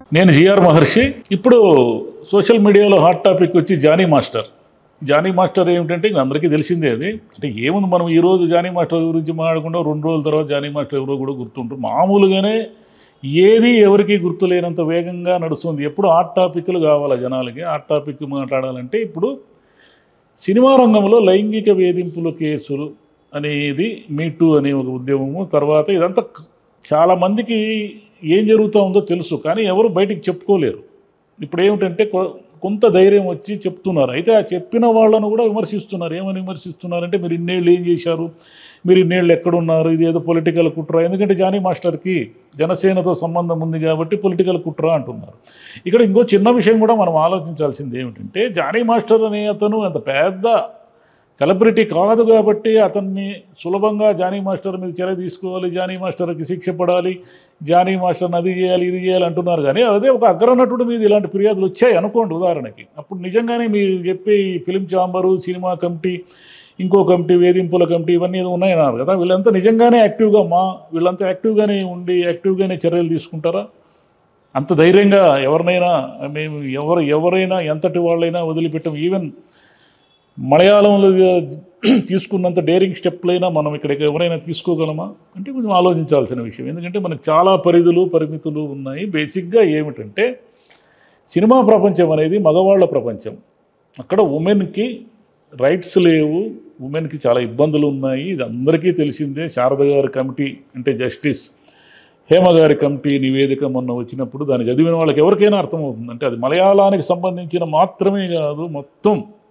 నేను జిఆర్ మహర్షి ఇప్పుడు సోషల్ మీడియాలో హాట్ టాపిక్ వచ్చి జానీ మాస్టర్ జానీ మాస్టర్ ఏమిటంటే ఇంక అందరికీ తెలిసిందే అది అంటే ఏముంది మనం ఈ రోజు జానీ మాస్టర్ గురించి మాట్లాడకుండా రెండు రోజుల తర్వాత జానీ మాస్టర్ ఎవరో కూడా గుర్తుంటారు మామూలుగానే ఏది ఎవరికి గుర్తులేనంత వేగంగా నడుస్తుంది ఎప్పుడు హాట్ టాపిక్లు కావాలి జనాలకి హాట్ టాపిక్ మాట్లాడాలంటే ఇప్పుడు సినిమా రంగంలో లైంగిక వేధింపుల కేసులు అనేది మీటూ అనే ఒక ఉద్యమము తర్వాత ఇదంతా క- చాలా మందికి ఏం జరుగుతూ ఉందో తెలుసు కానీ ఎవరు బయటికి చెప్పుకోలేరు ఇప్పుడు ఏమిటంటే కొ- కొంత ధైర్యం వచ్చి చెప్తున్నారు అయితే ఆ చెప్పిన వాళ్ళను కూడా విమర్శిస్తున్నారు ఏమని విమర్శిస్తున్నారంటే మీరు ఇన్నేళ్ళు ఏం చేశారు మీరు ఇన్నేళ్ళు ఎక్కడున్నారు ఇది ఏదో పొలిటికల్ కుట్ర ఎందుకంటే జానీ మాస్టర్కి జనసేనతో సంబంధం ఉంది కాబట్టి పొలిటికల్ కుట్ర అంటున్నారు ఇక్కడ ఇంకో చిన్న విషయం కూడా మనం ఆలోచించాల్సింది ఏమిటంటే జానీ మాస్టర్ అనే అతను అంత పెద్ద సెలబ్రిటీ కాదు కాబట్టి అతన్ని సులభంగా జానీ మాస్టర్ మీద చర్య తీసుకోవాలి జానీ మాస్టర్కి శిక్ష పడాలి జానీ మాస్టర్ని అది చేయాలి ఇది చేయాలి అంటున్నారు కానీ అదే ఒక అగ్రనటుడి మీద ఇలాంటి ఫిర్యాదులు వచ్చాయి అనుకోండి ఉదాహరణకి అప్పుడు నిజంగానే మీరు చెప్పే ఈ ఫిలిం ఛాంబరు సినిమా కమిటీ ఇంకో కమిటీ వేధింపుల కమిటీ ఇవన్నీ ఏదో ఉన్నాయన్నారు కదా వీళ్ళంతా నిజంగానే యాక్టివ్గా మా వీళ్ళంతా యాక్టివ్గానే ఉండి యాక్టివ్గానే చర్యలు తీసుకుంటారా అంత ధైర్యంగా ఎవరినైనా మేము ఎవరు ఎవరైనా ఎంతటి వాళ్ళైనా వదిలిపెట్టం ఈవెన్ మలయాళంలో తీసుకున్నంత డేరింగ్ స్టెప్లైనా మనం ఇక్కడ ఎవరైనా తీసుకోగలమా అంటే కొంచెం ఆలోచించాల్సిన విషయం ఎందుకంటే మనకు చాలా పరిధులు పరిమితులు ఉన్నాయి బేసిక్గా ఏమిటంటే సినిమా ప్రపంచం అనేది మగవాళ్ళ ప్రపంచం అక్కడ ఉమెన్కి రైట్స్ లేవు ఉమెన్కి చాలా ఇబ్బందులు ఉన్నాయి ఇది అందరికీ తెలిసిందే శారద గారి కమిటీ అంటే జస్టిస్ హేమ గారి కమిటీ నివేదిక మొన్న వచ్చినప్పుడు దాన్ని చదివిన వాళ్ళకి ఎవరికైనా అర్థమవుతుంది అంటే అది మలయాళానికి సంబంధించిన మాత్రమే కాదు మొత్తం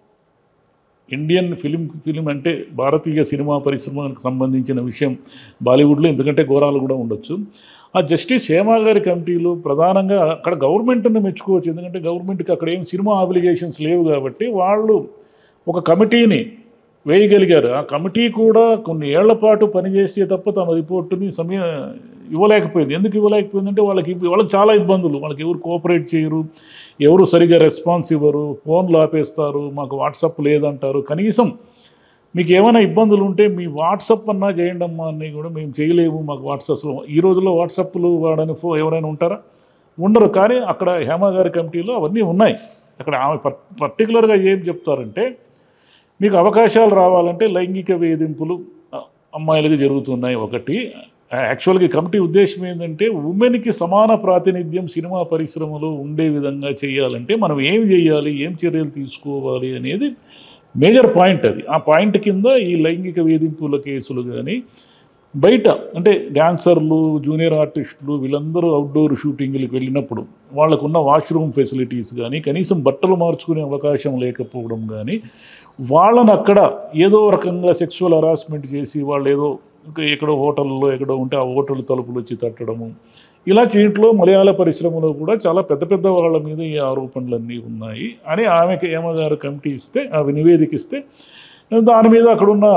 ఇండియన్ ఫిలిం ఫిలిం అంటే భారతీయ సినిమా పరిశ్రమకు సంబంధించిన విషయం బాలీవుడ్లో ఎందుకంటే ఘోరాలు కూడా ఉండొచ్చు ఆ జస్టిస్ హేమా గారి కమిటీలు ప్రధానంగా అక్కడ గవర్నమెంట్ని మెచ్చుకోవచ్చు ఎందుకంటే గవర్నమెంట్కి అక్కడ ఏం సినిమా ఆబ్లిగేషన్స్ లేవు కాబట్టి వాళ్ళు ఒక కమిటీని వేయగలిగారు ఆ కమిటీ కూడా కొన్ని ఏళ్ల పాటు పనిచేస్తే తప్ప తమ రిపోర్టుని సమయ ఇవ్వలేకపోయింది ఎందుకు ఇవ్వలేకపోయిందంటే వాళ్ళకి వాళ్ళకి చాలా ఇబ్బందులు వాళ్ళకి ఎవరు కోఆపరేట్ చేయరు ఎవరు సరిగా రెస్పాన్స్ ఇవ్వరు ఫోన్లు ఆపేస్తారు మాకు వాట్సాప్ లేదంటారు కనీసం మీకు ఏమైనా ఇబ్బందులు ఉంటే మీ వాట్సాప్ అన్నా చేయండి అమ్మా అన్నీ కూడా మేము చేయలేము మాకు వాట్సాప్లో ఈ రోజుల్లో వాట్సాప్లు వాడని ఫో ఎవరైనా ఉంటారా ఉండరు కానీ అక్కడ హేమ గారి కమిటీలో అవన్నీ ఉన్నాయి అక్కడ ఆమె పర్ పర్టికులర్గా ఏం చెప్తారంటే మీకు అవకాశాలు రావాలంటే లైంగిక వేధింపులు అ, అమ్మాయిలకు జరుగుతున్నాయి ఒకటి యాక్చువల్గా ఈ కమిటీ ఉద్దేశం ఏంటంటే ఉమెన్కి సమాన ప్రాతినిధ్యం సినిమా పరిశ్రమలో ఉండే విధంగా చేయాలంటే మనం ఏం చేయాలి ఏం చర్యలు తీసుకోవాలి అనేది మేజర్ పాయింట్ అది ఆ పాయింట్ కింద ఈ లైంగిక వేధింపుల కేసులు కానీ బయట అంటే డాన్సర్లు జూనియర్ ఆర్టిస్టులు వీళ్ళందరూ అవుట్డోర్ షూటింగ్లకు వెళ్ళినప్పుడు వాళ్ళకున్న వాష్రూమ్ ఫెసిలిటీస్ కానీ కనీసం బట్టలు మార్చుకునే అవకాశం లేకపోవడం కానీ వాళ్ళని అక్కడ ఏదో రకంగా సెక్సువల్ హరాస్మెంట్ చేసి వాళ్ళు ఏదో ఇంకా ఎక్కడో హోటల్లో ఎక్కడో ఉంటే ఆ హోటల్ తలుపులు వచ్చి తట్టడము ఇలా దీంట్లో మలయాళ పరిశ్రమలో కూడా చాలా పెద్ద పెద్ద వాళ్ళ మీద ఈ ఆరోపణలన్నీ ఉన్నాయి అని ఆమెకి ఏమగారు కమిటీ ఇస్తే అవి నివేదిక ఇస్తే దాని మీద అక్కడున్న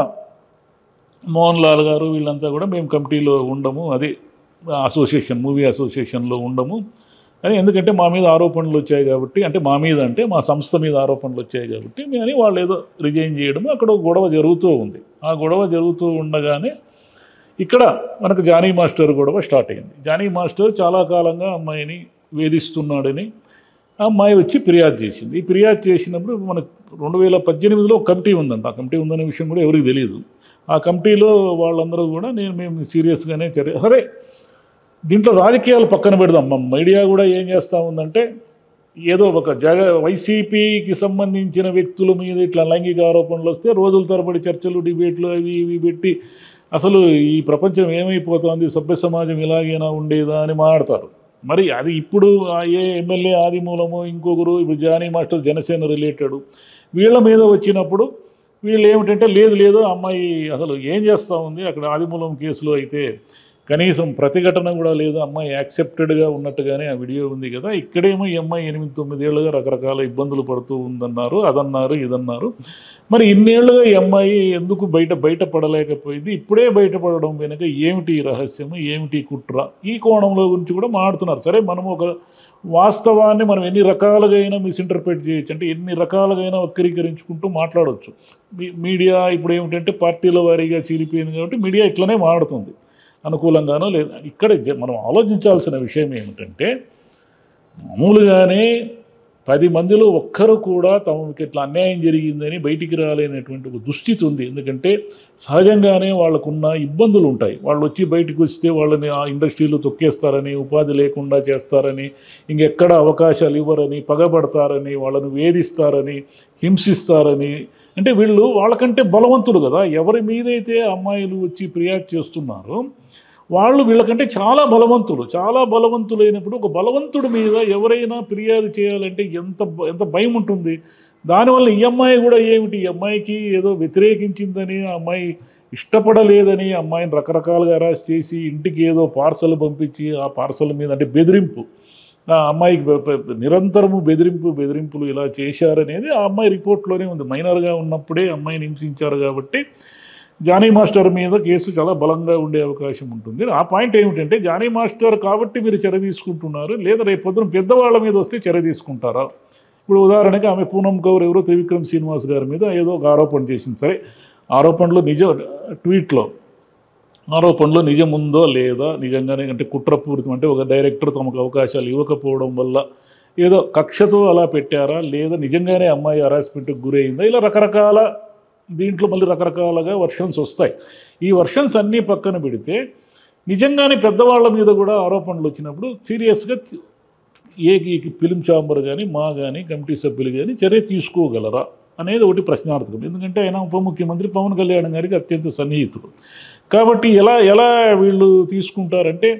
మోహన్ లాల్ గారు వీళ్ళంతా కూడా మేము కమిటీలో ఉండము అదే అసోసియేషన్ మూవీ అసోసియేషన్లో ఉండము అని ఎందుకంటే మా మీద ఆరోపణలు వచ్చాయి కాబట్టి అంటే మా మీద అంటే మా సంస్థ మీద ఆరోపణలు వచ్చాయి కాబట్టి అని వాళ్ళు ఏదో రిజైన్ చేయడం అక్కడ ఒక గొడవ జరుగుతూ ఉంది ఆ గొడవ జరుగుతూ ఉండగానే ఇక్కడ మనకు జానీ మాస్టర్ గొడవ స్టార్ట్ అయింది జానీ మాస్టర్ చాలా కాలంగా అమ్మాయిని వేధిస్తున్నాడని ఆ అమ్మాయి వచ్చి ఫిర్యాదు చేసింది ఈ ఫిర్యాదు చేసినప్పుడు మనకు రెండు వేల పద్దెనిమిదిలో ఒక కమిటీ ఉందంట ఆ కమిటీ ఉందనే విషయం కూడా ఎవరికి తెలియదు ఆ కమిటీలో వాళ్ళందరూ కూడా నేను మేము సీరియస్గానే చర్య సరే దీంట్లో రాజకీయాలు పక్కన పెడదాం మా మీడియా కూడా ఏం చేస్తూ ఉందంటే ఏదో ఒక జగ వైసీపీకి సంబంధించిన వ్యక్తుల మీద ఇట్లా లైంగిక ఆరోపణలు వస్తే రోజుల తరబడి చర్చలు డిబేట్లు అవి ఇవి పెట్టి అసలు ఈ ప్రపంచం ఏమైపోతుంది సభ్య సమాజం ఇలాగైనా ఉండేదా అని మాట్లాడతారు మరి అది ఇప్పుడు ఆ ఏ ఎమ్మెల్యే ఆదిమూలమో ఇంకొకరు ఇప్పుడు జానీ మాస్టర్ జనసేన రిలేటెడ్ వీళ్ళ మీద వచ్చినప్పుడు వీళ్ళు ఏమిటంటే లేదు లేదు అమ్మాయి అసలు ఏం చేస్తూ ఉంది అక్కడ ఆదిమూలం కేసులో అయితే కనీసం ప్రతిఘటన కూడా లేదు అమ్మాయి యాక్సెప్టెడ్గా ఉన్నట్టుగానే ఆ వీడియో ఉంది కదా ఇక్కడేమో ఈ అమ్మాయి ఎనిమిది తొమ్మిదేళ్లుగా రకరకాల ఇబ్బందులు పడుతూ ఉందన్నారు అదన్నారు ఇదన్నారు మరి ఇన్నేళ్లుగా ఈ అమ్మాయి ఎందుకు బయట బయటపడలేకపోయింది ఇప్పుడే బయటపడడం వెనుక ఏమిటి ఈ రహస్యము ఏమిటి ఈ కుట్ర ఈ కోణంలో గురించి కూడా మాట్లాడుతున్నారు సరే మనం ఒక వాస్తవాన్ని మనం ఎన్ని రకాలుగా అయినా మిస్ఇంటర్ప్రిట్ చేయొచ్చు అంటే ఎన్ని రకాలుగా అయినా వక్రీకరించుకుంటూ మాట్లాడవచ్చు మీ- మీడియా ఇప్పుడు ఏమిటంటే పార్టీల వారీగా చీలిపోయింది కాబట్టి మీడియా ఇట్లనే మాడుతుంది అనుకూలంగానో లేదా ఇక్కడ జ- మనం ఆలోచించాల్సిన విషయం ఏమిటంటే మామూలుగానే పది మందిలో ఒక్కరు కూడా తమకి ఇట్లా అన్యాయం జరిగిందని బయటికి రాలేనటువంటి ఒక దుస్థితి ఉంది ఎందుకంటే సహజంగానే వాళ్ళకున్న ఇబ్బందులు ఉంటాయి వాళ్ళు వచ్చి బయటికి వస్తే వాళ్ళని ఆ ఇండస్ట్రీలో తొక్కేస్తారని ఉపాధి లేకుండా చేస్తారని ఇంకెక్కడ అవకాశాలు ఇవ్వరని పగబడతారని వాళ్ళని వేధిస్తారని హింసిస్తారని అంటే వీళ్ళు వాళ్ళకంటే బలవంతులు కదా ఎవరి మీదైతే అమ్మాయిలు వచ్చి ఫిర్యాదు చేస్తున్నారో వాళ్ళు వీళ్ళకంటే చాలా బలవంతులు చాలా బలవంతులైనప్పుడు ఒక బలవంతుడి మీద ఎవరైనా ఫిర్యాదు చేయాలంటే ఎంత భ- ఎంత భయం ఉంటుంది దానివల్ల ఈ అమ్మాయి కూడా ఏమిటి ఈ అమ్మాయికి ఏదో వ్యతిరేకించిందని ఆ అమ్మాయి ఇష్టపడలేదని ఆ అమ్మాయిని రకరకాలుగా అరెస్ట్ చేసి ఇంటికి ఏదో పార్సల్ పంపించి ఆ పార్సల్ మీద అంటే బెదిరింపు ఆ అమ్మాయికి బె- బె- నిరంతరము బెదిరింపు బెదిరింపులు ఇలా చేశారనేది ఆ అమ్మాయి రిపోర్ట్లోనే ఉంది మైనర్గా ఉన్నప్పుడే అమ్మాయిని హింసించారు కాబట్టి జానీ మాస్టర్ మీద కేసు చాలా బలంగా ఉండే అవకాశం ఉంటుంది ఆ పాయింట్ ఏమిటంటే జానీ మాస్టర్ కాబట్టి మీరు చర్య తీసుకుంటున్నారు లేదా రేపు పొద్దున పెద్దవాళ్ళ మీద వస్తే చర్య తీసుకుంటారా ఇప్పుడు ఉదాహరణకి ఆమె పూనం కౌర్ ఎవరో త్రివిక్రమ్ శ్రీనివాస్ గారి మీద ఏదో ఒక ఆరోపణ చేసింది సరే ఆరోపణలు నిజ ట్వీట్లో ఆరోపణలో నిజం ఉందో లేదా నిజంగానే అంటే కుట్రపూరితం అంటే ఒక డైరెక్టర్ తమకు అవకాశాలు ఇవ్వకపోవడం వల్ల ఏదో కక్షతో అలా పెట్టారా లేదా నిజంగానే అమ్మాయి హరాస్మెంట్కి గురైందా ఇలా రకరకాల దీంట్లో మళ్ళీ రకరకాలుగా వర్షన్స్ వస్తాయి ఈ వర్షన్స్ అన్నీ పక్కన పెడితే నిజంగానే పెద్దవాళ్ళ మీద కూడా ఆరోపణలు వచ్చినప్పుడు సీరియస్గా ఏ ఈ ఫిలిం ఛాంబర్ కానీ మా కానీ కమిటీ సభ్యులు కానీ చర్య తీసుకోగలరా అనేది ఒకటి ప్రశ్నార్థకం ఎందుకంటే ఆయన ఉప ముఖ్యమంత్రి పవన్ కళ్యాణ్ గారికి అత్యంత సన్నిహితుడు కాబట్టి ఎలా ఎలా వీళ్ళు తీసుకుంటారంటే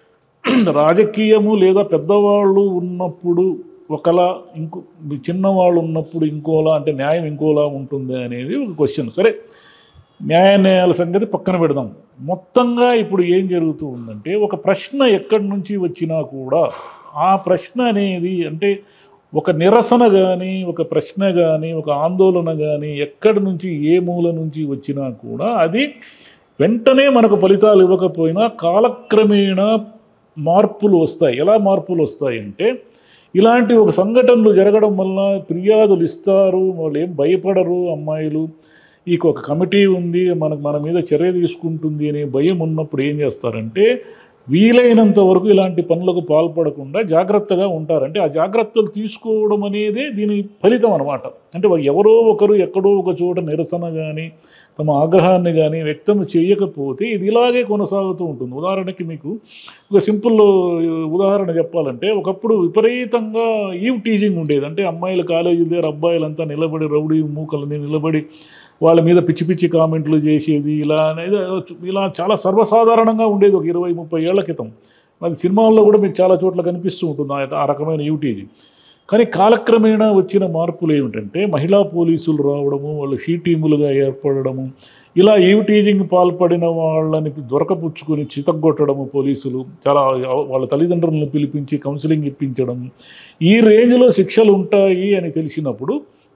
రాజకీయము లేదా పెద్దవాళ్ళు ఉన్నప్పుడు ఒకలా ఇంకో చిన్నవాళ్ళు ఉన్నప్పుడు ఇంకోలా అంటే న్యాయం ఇంకోలా ఉంటుంది అనేది ఒక క్వశ్చన్ సరే న్యాయ న్యాయాల సంగతి పక్కన పెడదాం మొత్తంగా ఇప్పుడు ఏం జరుగుతూ ఉందంటే ఒక ప్రశ్న ఎక్కడి నుంచి వచ్చినా కూడా ఆ ప్రశ్న అనేది అంటే ఒక నిరసన కానీ ఒక ప్రశ్న కానీ ఒక ఆందోళన కానీ ఎక్కడి నుంచి ఏ మూల నుంచి వచ్చినా కూడా అది వెంటనే మనకు ఫలితాలు ఇవ్వకపోయినా కాలక్రమేణా మార్పులు వస్తాయి ఎలా మార్పులు వస్తాయి అంటే ఇలాంటి ఒక సంఘటనలు జరగడం వల్ల ఫిర్యాదులు ఇస్తారు వాళ్ళు ఏం భయపడరు అమ్మాయిలు ఈ ఒక కమిటీ ఉంది మనకు మన మీద చర్య తీసుకుంటుంది అనే భయం ఉన్నప్పుడు ఏం చేస్తారంటే వీలైనంత వరకు ఇలాంటి పనులకు పాల్పడకుండా జాగ్రత్తగా ఉంటారు అంటే ఆ జాగ్రత్తలు తీసుకోవడం అనేదే దీని ఫలితం అనమాట అంటే వా- ఎవరో ఒకరు ఎక్కడో ఒక చోట నిరసన కానీ తమ ఆగ్రహాన్ని కానీ వ్యక్తం చేయకపోతే ఇది ఇలాగే కొనసాగుతూ ఉంటుంది ఉదాహరణకి మీకు ఒక సింపుల్ ఉదాహరణ చెప్పాలంటే ఒకప్పుడు విపరీతంగా ఈవ్ టీజింగ్ ఉండేది అంటే అమ్మాయిలు కాలేజీల దగ్గర అబ్బాయిలంతా నిలబడి రౌడీ మూకలని నిలబడి వాళ్ళ మీద పిచ్చి పిచ్చి కామెంట్లు చేసేది ఇలా అనేది ఇలా చాలా సర్వసాధారణంగా ఉండేది ఒక ఇరవై ముప్పై ఏళ్ల క్రితం అది సినిమాల్లో కూడా మీకు చాలా చోట్ల కనిపిస్తూ ఉంటుంది ఆ- ఆ రకమైన యూటీజీ కానీ కాలక్రమేణా వచ్చిన మార్పులు ఏమిటంటే మహిళా పోలీసులు రావడము వాళ్ళు షీ టీములుగా ఏర్పడడము ఇలా ఈవిటీజింగ్ పాల్పడిన వాళ్ళని దొరకపుచ్చుకొని చితగ్గొట్టడము పోలీసులు చాలా వాళ్ళ తల్లిదండ్రులను పిలిపించి కౌన్సిలింగ్ ఇప్పించడం ఈ రేంజ్లో శిక్షలు ఉంటాయి అని తెలిసినప్పుడు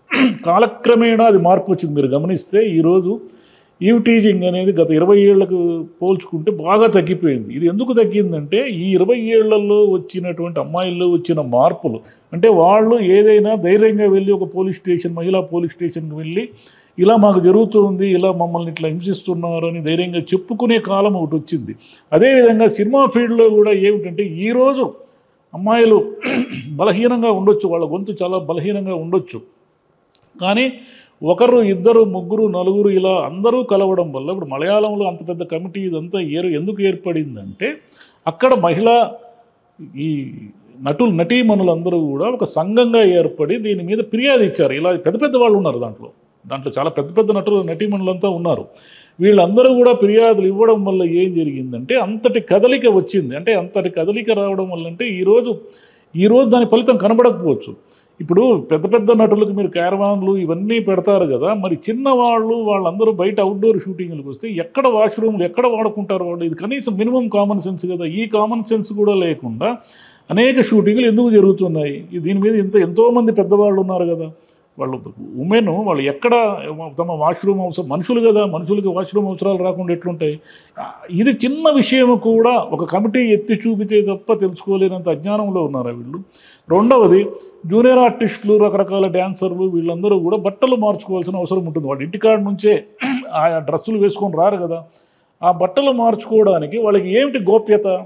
కాలక్రమేణా అది మార్పు వచ్చింది మీరు గమనిస్తే ఈరోజు ఈవ్ టీజింగ్ అనేది గత ఇరవై ఏళ్లకు పోల్చుకుంటే బాగా తగ్గిపోయింది ఇది ఎందుకు తగ్గిందంటే ఈ ఇరవై ఏళ్లలో వచ్చినటువంటి అమ్మాయిల్లో వచ్చిన మార్పులు అంటే వాళ్ళు ఏదైనా ధైర్యంగా వెళ్ళి ఒక పోలీస్ స్టేషన్ మహిళా పోలీస్ స్టేషన్కి వెళ్ళి ఇలా మాకు జరుగుతుంది ఇలా మమ్మల్ని ఇట్లా హింసిస్తున్నారు అని ధైర్యంగా చెప్పుకునే కాలం ఒకటి వచ్చింది అదేవిధంగా సినిమా ఫీల్డ్లో కూడా ఏమిటంటే ఈరోజు అమ్మాయిలు బలహీనంగా ఉండొచ్చు వాళ్ళ గొంతు చాలా బలహీనంగా ఉండొచ్చు కానీ ఒకరు ఇద్దరు ముగ్గురు నలుగురు ఇలా అందరూ కలవడం వల్ల ఇప్పుడు మలయాళంలో అంత పెద్ద కమిటీ ఇదంతా ఏరు ఎందుకు ఏర్పడిందంటే అక్కడ మహిళా ఈ నటులు నటీమణులందరూ కూడా ఒక సంఘంగా ఏర్పడి దీని మీద ఫిర్యాదు ఇచ్చారు ఇలా పెద్ద పెద్ద వాళ్ళు ఉన్నారు దాంట్లో దాంట్లో చాలా పెద్ద పెద్ద నటులు నటీమణులంతా ఉన్నారు వీళ్ళందరూ కూడా ఫిర్యాదులు ఇవ్వడం వల్ల ఏం జరిగిందంటే అంతటి కదలిక వచ్చింది అంటే అంతటి కదలిక రావడం వల్ల అంటే ఈరోజు ఈరోజు దాని ఫలితం కనబడకపోవచ్చు ఇప్పుడు పెద్ద పెద్ద నటులకు మీరు క్యారవాన్లు ఇవన్నీ పెడతారు కదా మరి చిన్నవాళ్ళు వాళ్ళందరూ బయట అవుట్డోర్ షూటింగ్లకు వస్తే ఎక్కడ వాష్రూమ్లు ఎక్కడ వాడుకుంటారు వాళ్ళు ఇది కనీసం మినిమం కామన్ సెన్స్ కదా ఈ కామన్ సెన్స్ కూడా లేకుండా అనేక షూటింగ్లు ఎందుకు జరుగుతున్నాయి ఈ దీని మీద ఇంత ఎంతోమంది పెద్దవాళ్ళు ఉన్నారు కదా వాళ్ళు ఉమెన్ వాళ్ళు ఎక్కడ తమ వాష్రూమ్ అవసరం మనుషులు కదా మనుషులకి వాష్రూమ్ అవసరాలు రాకుండా ఎట్లుంటాయి ఆ, ఇది చిన్న విషయం కూడా ఒక కమిటీ ఎత్తి చూపితే తప్ప తెలుసుకోలేనంత అజ్ఞానంలో ఉన్నారు వీళ్ళు రెండవది జూనియర్ ఆర్టిస్టులు రకరకాల డ్యాన్సర్లు వీళ్ళందరూ కూడా బట్టలు మార్చుకోవాల్సిన అవసరం ఉంటుంది వాళ్ళ ఇంటికాడ నుంచే ఆ డ్రెస్సులు వేసుకొని రారు కదా ఆ బట్టలు మార్చుకోవడానికి వాళ్ళకి ఏమిటి గోప్యత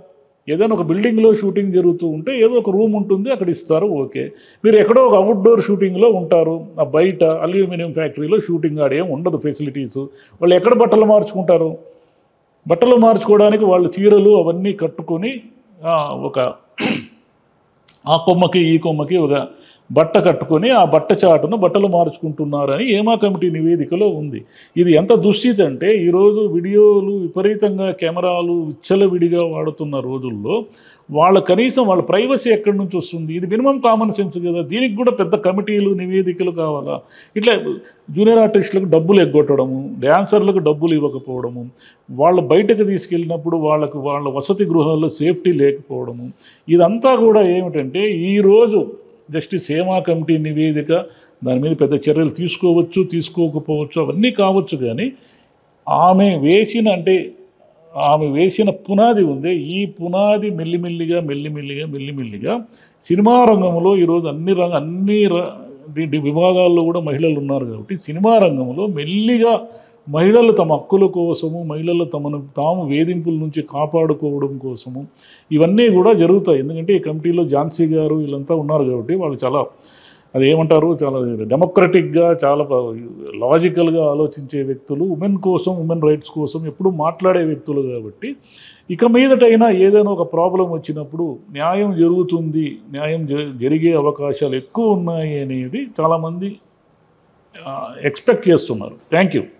ఏదైనా ఒక బిల్డింగ్లో షూటింగ్ జరుగుతూ ఉంటే ఏదో ఒక రూమ్ ఉంటుంది అక్కడ ఇస్తారు ఓకే మీరు ఎక్కడో ఒక అవుట్డోర్ షూటింగ్లో ఉంటారు ఆ బయట అల్యూమినియం ఫ్యాక్టరీలో షూటింగ్ ఆడేం ఉండదు ఫెసిలిటీస్ వాళ్ళు ఎక్కడ బట్టలు మార్చుకుంటారు బట్టలు మార్చుకోవడానికి వాళ్ళు చీరలు అవన్నీ కట్టుకొని ఆ, ఒక ఆ కొమ్మకి ఈ కొమ్మకి ఒక బట్ట కట్టుకొని ఆ బట్ట చాటును బట్టలు మార్చుకుంటున్నారని ఏమా కమిటీ నివేదికలో ఉంది ఇది ఎంత దుస్థితి అంటే ఈరోజు వీడియోలు విపరీతంగా కెమెరాలు విచ్చలవిడిగా వాడుతున్న రోజుల్లో వాళ్ళ కనీసం వాళ్ళ ప్రైవసీ ఎక్కడి నుంచి వస్తుంది ఇది మినిమం కామన్ సెన్స్ కదా దీనికి కూడా పెద్ద కమిటీలు నివేదికలు కావాలా ఇట్లా జూనియర్ ఆర్టిస్టులకు డబ్బులు ఎగ్గొట్టడము డ్యాన్సర్లకు డబ్బులు ఇవ్వకపోవడము వాళ్ళు బయటకు తీసుకెళ్ళినప్పుడు వాళ్ళకు వాళ్ళ వసతి గృహాల్లో సేఫ్టీ లేకపోవడము ఇదంతా కూడా ఏమిటంటే ఈరోజు జస్టిస్ హేమా కమిటీ నివేదిక దాని మీద పెద్ద చర్యలు తీసుకోవచ్చు తీసుకోకపోవచ్చు అవన్నీ కావచ్చు కానీ ఆమె వేసిన అంటే ఆమె వేసిన పునాది ఉంది ఈ పునాది మెల్లిమెల్లిగా మెల్లిమెల్లిగా మెల్లిమెల్లిగా సినిమా రంగంలో ఈరోజు అన్ని రంగ అన్ని ర- ది- ది- విభాగాల్లో కూడా మహిళలు ఉన్నారు కాబట్టి సినిమా రంగంలో మెల్లిగా మహిళలు తమ హక్కుల కోసము మహిళలు తమను తాము వేధింపుల నుంచి కాపాడుకోవడం కోసము ఇవన్నీ కూడా జరుగుతాయి ఎందుకంటే ఈ కమిటీలో ఝాన్సీ గారు వీళ్ళంతా ఉన్నారు కాబట్టి వాళ్ళు చాలా అది ఏమంటారు చాలా డెమోక్రటిక్గా చాలా లాజికల్గా ఆలోచించే వ్యక్తులు ఉమెన్ కోసం ఉమెన్ రైట్స్ కోసం ఎప్పుడు మాట్లాడే వ్యక్తులు కాబట్టి ఇక మీదటైనా ఏదైనా ఒక ప్రాబ్లం వచ్చినప్పుడు న్యాయం జరుగుతుంది న్యాయం జ- జరిగే అవకాశాలు ఎక్కువ ఉన్నాయి అనేది చాలామంది ఎక్స్పెక్ట్ చేస్తున్నారు థ్యాంక్ యూ